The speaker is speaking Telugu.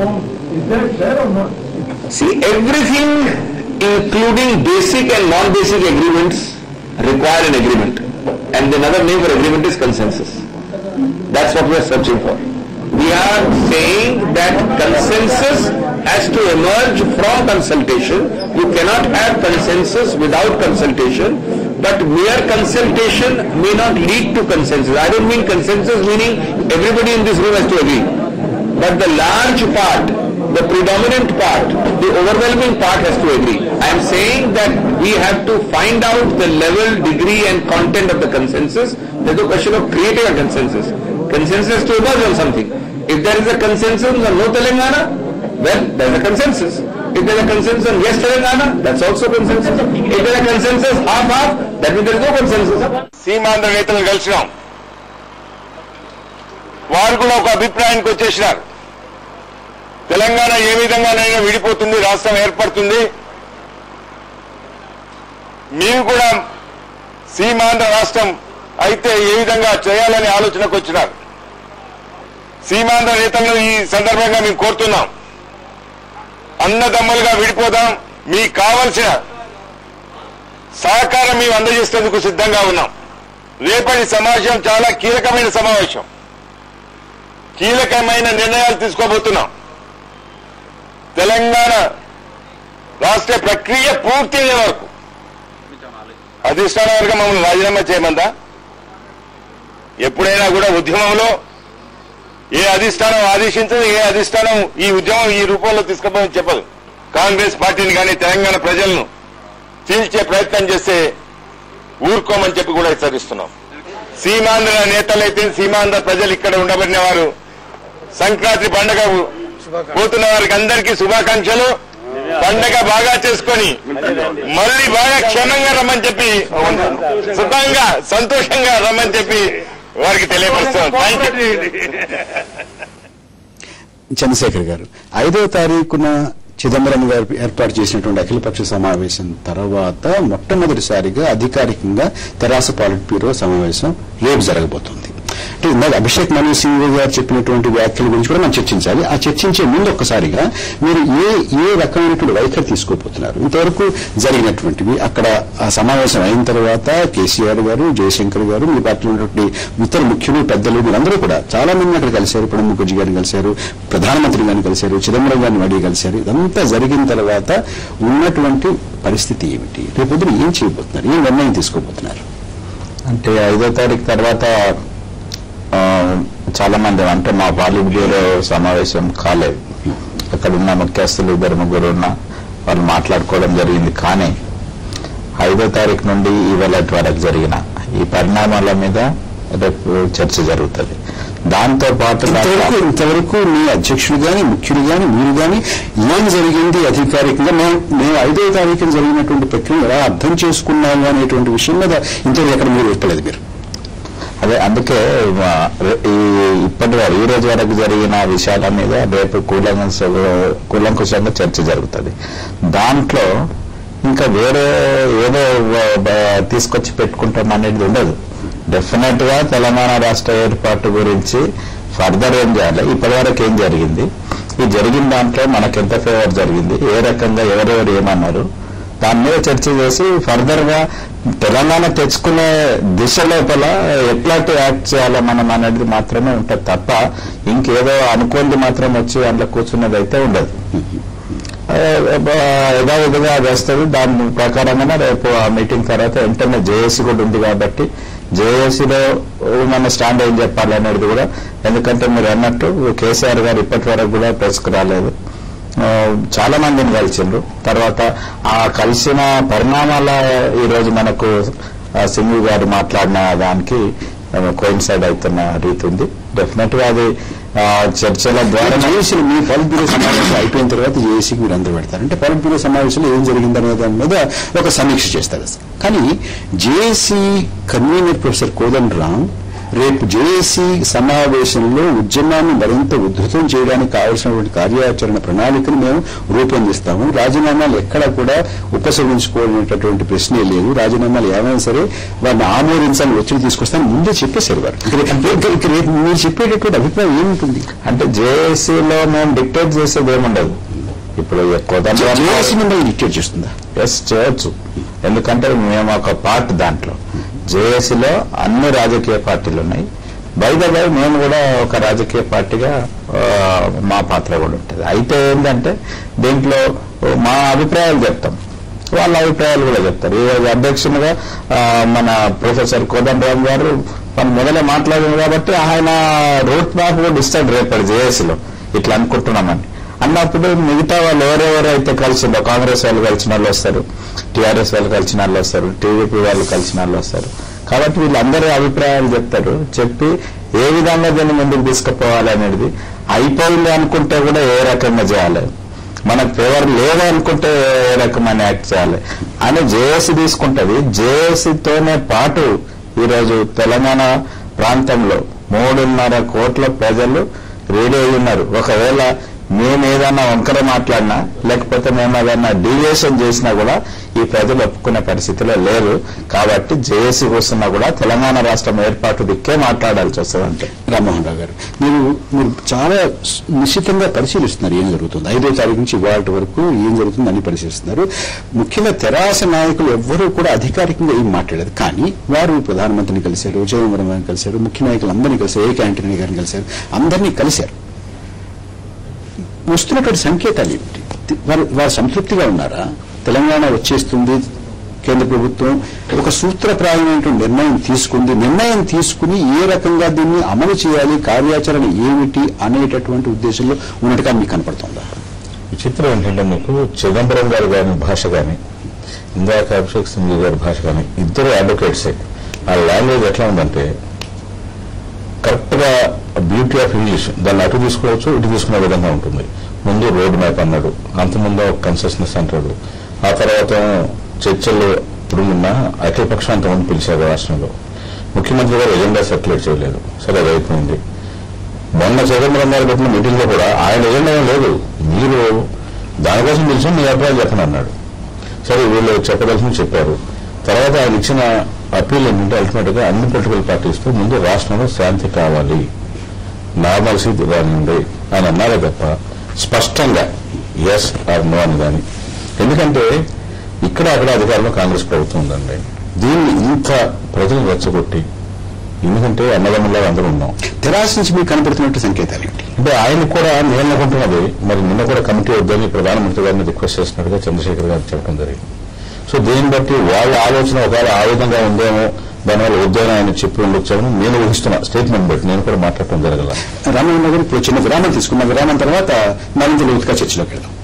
formed. Is that fair or not? See, everything, including basic and non-basic agreements, require an agreement. And another name for agreement is consensus. That's what we are searching for. We are saying that consensus has to emerge from consultation. You cannot have consensus without consultation, but mere consultation may not lead to consensus. I don't mean consensus meaning everybody in this room has to agree. But the large part, the predominant part, the overwhelming part has to agree. I am saying that we have to find out the level, degree and content of the consensus. There's no question of creating a consensus. Consensus to emerge on something. If there is a consensus on no Telangana, well, there's a consensus. If there's a consensus on yes Telangana, that's also consensus. If there's a consensus half-half, that means there is no consensus. Seemandhra నేతలు కలిసినాం వారు కూడా ఒక అభిప్రాయానికి వచ్చేసినారు తెలంగాణ ఏ విధంగానైనా విడిపోతుంది రాష్ట్రం ఏర్పడుతుంది మీరు కూడా సీమాంధ్ర రాష్ట్రం అయితే ఏ విధంగా చేయాలని ఆలోచనకు వచ్చినారు సీమాంధ్ర నేతలను ఈ సందర్భంగా మేము కోరుతున్నాం అన్నదమ్ములుగా విడిపోదాం మీకు కావలసిన సహకారం మేము అందజేసేందుకు సిద్ధంగా ఉన్నాం రేపటి సమావేశం చాలా కీలకమైన సమావేశం కీలకమైన నిర్ణయాలు తీసుకోబోతున్నాం తెలంగాణ రాష్ట్ర ప్రక్రియ పూర్తయ్యే వరకు అధిష్టాన వర్గం మమ్మల్ని రాజీనామా చేయమందా ఎప్పుడైనా కూడా ఉద్యమంలో ఏ అధిష్టానం ఆదేశించదు ఏ అధిష్టానం ఈ ఉద్యమం ఈ రూపంలో తీసుకుపోవని చెప్పదు కాంగ్రెస్ పార్టీని కానీ తెలంగాణ ప్రజలను చీల్చే ప్రయత్నం చేస్తే ఊరుకోమని చెప్పి కూడా హెచ్చరిస్తున్నాం సీమాంధ్ర నేతలైతే సీమాంధ్ర ప్రజలు ఇక్కడ ఉండబడిన వారు సంక్రాంతి పండగ పోతున్న వారికి అందరికీ శుభాకాంక్షలు పండగ బాగా చేసుకొని మళ్ళీ బాగా క్షేమంగా రమ్మని చెప్పి సుఖంగా సంతోషంగా రమ్మని చెప్పి వారికి తెలియపరుస్తున్నాం థ్యాంక్ యూ చంద్రశేఖర్ గారు ఐదో తారీఖున చిదంబరం గారు ఏర్పాటు చేసినటువంటి అఖిలపక్ష సమావేశం తర్వాత మొట్టమొదటిసారిగా అధికారికంగా తెరాస పాలిట్ బ్యూరో సమావేశం రేపు జరగబోతుంది అంటే ఇందాక అభిషేక్ మను సింగ్ గారు చెప్పినటువంటి వ్యాఖ్యల గురించి కూడా మనం చర్చించాలి ఆ చర్చించే ముందు ఒక్కసారిగా మీరు ఏ ఏ రకమైనటువంటి వైఖరి తీసుకోబోతున్నారు ఇంతవరకు జరిగినటువంటివి అక్కడ ఆ సమావేశం అయిన తర్వాత కేసీఆర్ గారు జయశంకర్ గారు మీ పార్టీలో ఉన్నటువంటి ఇతర ముఖ్యులు పెద్దలు వీళ్ళందరూ కూడా చాలా మంది అక్కడ కలిశారు ప్రణబ్ ముఖర్జీ గారిని కలిశారు ప్రధానమంత్రి గారిని కలిశారు చిదంబరం గారిని మళ్ళీ కలిశారు ఇదంతా జరిగిన తర్వాత ఉన్నటువంటి పరిస్థితి ఏమిటి రేపొద్దున ఏం చేయబోతున్నారు ఏం నిర్ణయం తీసుకోబోతున్నారు అంటే ఐదో తారీఖు తర్వాత ఆ, చాలా మంది అంటే మా పాలిట్ బ్యూరో సమావేశం కాలేదు అక్కడ ఉన్న ముఖ్యస్తులు ఇద్దరు ముగ్గురు ఉన్న వాళ్ళు మాట్లాడుకోవడం జరిగింది కానీ ఐదో తారీఖు నుండి ఇవాళ వరకు జరిగిన ఈ పరిణామాల మీద రేపు చర్చ జరుగుతుంది దాంతో పాటు ఇంతవరకు ఇంతవరకు మీ అధ్యక్షుడు గాని ముఖ్యుడు గాని మీరు గాని ఏం జరిగింది అధికారికంగా మేము మేము ఐదో తారీఖున జరిగినటువంటి ప్రక్రియ ఎలా అర్థం చేసుకున్నాము అనేటువంటి విషయం మీద ఇంతవరకు ఎక్కడ మీరు చెప్పలేదు మీరు అదే అందుకే ఆ, రే- ఈ ఇప్పటి వరకు ఈ రోజు వరకు జరిగిన విషయాల మీద రేపు కూలంకష కూలంకుషంగా చర్చ జరుగుతుంది దాంట్లో ఇంకా వేరే ఏదో బ- బ- తీసుకొచ్చి పెట్టుకుంటాం అనేది ఉండదు డెఫినెట్ గా తెలంగాణ రాష్ట్ర ఏర్పాటు గురించి ఫర్దర్ ఏం చేయాలి ఇప్పటి వరకు ఏం జరిగింది ఈ జరిగిన దాంట్లో మనకు ఎంత ఫేవర్ జరిగింది ఏ రకంగా ఎవరెవరు ఏమన్నారు దాని మీద చర్చ చేసి ఫర్దర్ గా తెలంగాణ తెచ్చుకునే దిశ లోపల ఎట్లాంటి యాక్ట్ చేయాలో మనం అనేది మాత్రమే ఉంటుంది తప్ప ఇంకేదో అనుకోండి మాత్రం వచ్చి అందులో కూర్చున్నది అయితే ఉండదు ఆ, యథావిధిగా అది వస్తుంది దాని ప్రకారంగానే రేపు ఆ మీటింగ్ తర్వాత వెంటనే జేఏసీ కూడా ఉంది కాబట్టి జేఏసీలో మన స్టాండ్ ఏం చెప్పాలి అనేది కూడా ఎందుకంటే మీరు అన్నట్టు కేసీఆర్ గారు ఇప్పటి వరకు కూడా ప్రెస్కు రాలేదు ఆ, చాలా మందిని కలిసిండ్రు తర్వాత ఆ కలిసిన పరిణామాల ఈ రోజు మనకు ఆ, సింగు గారు మాట్లాడిన దానికి కోయిన్సైడ్ అవుతున్న రీతి ఉంది డెఫినెట్ గా అది ఆ, చర్చల ద్వారా జేఏసీ మీ పాలిట్ బ్యూరో సమావేశం అయిపోయిన తర్వాత జేఏసీకి మీరు అందరూ పెడతారు అంటే పాలిట్ బ్యూరో సమావేశంలో ఏం జరిగిందనే దాని మీద ఒక సమీక్ష చేస్తారు కానీ JAC convener professor Kodand Ram రేపు జేఏసీ సమావేశంలో ఉద్యమాన్ని మరింత ఉధృతం చేయడానికి కావాల్సినటువంటి కార్యాచరణ ప్రణాళికను మేము రూపొందిస్తాము రాజీనామాలు ఎక్కడ కూడా ఉపసంహరించుకోవాలనేటటువంటి ప్రశ్నే లేదు రాజీనామాలు ఏమైనా సరే వారిని ఆమోదించాలని ఒత్తిడి తీసుకొస్తాను ముందే చెప్పేశారు వారు ఇక రేపు- ఇక- ఇక రేపు మీరు చెప్పేటటువంటి అభిప్రాయం ఏముంటుంది అంటే జేఏసీలో మేము డిక్టేట్ చేసేది ఏముండదు ఇప్పుడు జేఏసీ మిమ్మల్ని డిక్టేట్ చేస్తుందా ఎస్ చేయొచ్చు ఎందుకంటే మేము ఒక పార్ట్ దాంట్లో జేఏసీలో అన్ని రాజకీయ పార్టీలు ఉన్నాయి బై ద బై మేము కూడా ఒక రాజకీయ పార్టీగా ఆ, మా పాత్ర కూడా ఉంటుంది అయితే ఏంటంటే దీంట్లో మా అభిప్రాయాలు చెప్తాం వాళ్ళ అభిప్రాయాలు కూడా చెప్తారు ఈ రోజు అధ్యక్షునిగా ఆ, మన ప్రొఫెసర్ కోదండరామ్ గారు మన మొదలే మాట్లాడింది కాబట్టి ఆయన రూట్ మ్యాప్ కూడా ఇస్తాడు రేపటి జేఏసీలో ఇట్లా అనుకుంటున్నామని అన్నప్పుడు మిగతా వాళ్ళు ఎవరెవరైతే కలిసిందో కాంగ్రెస్ వాళ్ళు కలిసిన వాళ్ళు వస్తారు టీఆర్ఎస్ వాళ్ళు కలిసిన వాళ్ళు వస్తారు టీడీపీ వాళ్ళు కలిసిన వాళ్ళు వస్తారు కాబట్టి వీళ్ళందరూ అభిప్రాయాలు చెప్తారు చెప్పి ఏ విధంగా దీన్ని ముందుకు తీసుకుపోవాలి అనేది అయిపోయింది అనుకుంటే కూడా ఏ రకంగా చేయాలి మనకు ఫేవర్ లేదు అనుకుంటే ఏ రకమైన యాక్ట్ చేయాలి అని జేఏసీ తీసుకుంటది జేఏసీతోనే పాటు ఈరోజు తెలంగాణ ప్రాంతంలో మూడున్నర కోట్ల ప్రజలు రెడీ అయి ఉన్నారు ఒకవేళ మేము ఏదన్నా వంకర మాట్లాడినా లేకపోతే మేము ఏదన్నా డీవియేషన్ చేసినా కూడా ఈ ప్రజలు ఒప్పుకునే పరిస్థితిలో లేరు కాబట్టి జేఏసీ కూర్చున్నా కూడా తెలంగాణ రాష్ట్రం ఏర్పాటు దిక్కే మాట్లాడాల్సి వస్తుంది అంతే రామ్మోహన్ రావు గారు మీరు మీరు చాలా స్- నిశ్చితంగా పరిశీలిస్తున్నారు ఏం జరుగుతుంది ఐదో తారీఖు నుంచి ఇవాళ వరకు ఏం జరుగుతుంది అని పరిశీలిస్తున్నారు ముఖ్యంగా తెరాస నాయకులు ఎవ్వరూ కూడా అధికారికంగా ఏం మాట్లాడలేదు కానీ వారు ప్రధానమంత్రిని కలిశారు చిదంబరం గారిని కలిశారు ముఖ్య నాయకులు అందరినీ కలిశారు ఏక యాంటనీ గారిని కలిశారు అందరినీ కలిశారు వస్తున్నటువంటి సంకేతాలు ఏమిటి వారు వారు సంతృప్తిగా ఉన్నారా తెలంగాణ వచ్చేస్తుంది కేంద్ర ప్రభుత్వం ఒక సూత్రప్రాయమైనటువంటి నిర్ణయం తీసుకుంది నిర్ణయం తీసుకుని ఏ రకంగా దీన్ని అమలు చేయాలి కార్యాచరణ ఏమిటి అనేటటువంటి ఉద్దేశంలో ఉన్నట్టుగా మీకు కనపడుతుందా విచిత్రం ఏంటంటే మీకు చిదంబరం గారు గారి భాష కానీ ఇందాక అభిషేక్ సింగ్ గారి భాష కానీ ఇద్దరు అడ్వకేట్సే ఆ లాంగ్వేజ్ ఎట్లా ఉందంటే కరెక్ట్ గా బ్యూటీ ఆఫ్ ఇంగ్లీష్ దాన్ని అటు తీసుకోవచ్చు ఇటు తీసుకునే విధంగా ఉంటుంది ముందు రోడ్ మ్యాప్ అన్నాడు అంతకుముందు ఒక కన్సెషనస్ అంటాడు ఆ తర్వాత చర్చలు ఇప్పుడు నిన్న అఖిలపక్షం అంతమంది పిలిచారు రాష్ట్రంలో ముఖ్యమంత్రి గారు ఎజెండా సర్క్యులేట్ చేయలేదు సరే అది అయిపోయింది మొన్న చిదంబరం గారు పెట్టిన మీటింగ్ లో కూడా ఆయన ఎజెండా ఏం లేదు మీరు దానికోసం పిలిచి మీ అభిప్రాయం చెప్పండి అన్నాడు సరే వీళ్ళు చెప్పదలసింది చెప్పారు తర్వాత ఆయన ఇచ్చిన అప్పీల్ ఏంటంటే అల్టిమేట్ గా అన్ని పొలిటికల్ పార్టీస్ తో ముందు రాష్ట్రంలో శాంతి కావాలి నార్మల్సీ రానివ్వండి ఆయన అన్నారే తప్ప స్పష్టంగా ఎస్ ఆర్ నో అని కానీ ఎందుకంటే ఇక్కడ అక్కడ అధికారంలో కాంగ్రెస్ ప్రభుత్వం ఉందండి దీన్ని ఇంత ప్రజలు రెచ్చగొట్టి ఎందుకంటే అన్నదమ్ముల్లో అందరూ ఉన్నాం తెరాస నుంచి మీకు కనపడుతున్నట్టు సంకేతాలు ఏంటి అంటే ఆయన కూడా నేను అనుకుంటున్నది మరి నిన్న కూడా కమిటీ వద్దని ప్రధానమంత్రి గారిని రిక్వెస్ట్ చేసినట్టుగా చంద్రశేఖర్ గారు చెప్పడం జరిగింది సో దీన్ని బట్టి వాళ్ళ ఆలోచన ఒకవేళ ఆ విధంగా ఉందేమో దానివల్ల వద్దని ఆయన చెప్పి ఉండొచ్చామని నేను ఊహిస్తున్నా స్టేట్మెంట్ బట్టి నేను కూడా మాట్లాడటం జరగల రామమోహన్ గారు ఇప్పుడు చిన్న విరామం తీసుకున్న విరామం తర్వాత మరింత లోతుగా చర్చలోకి వెళ్దాం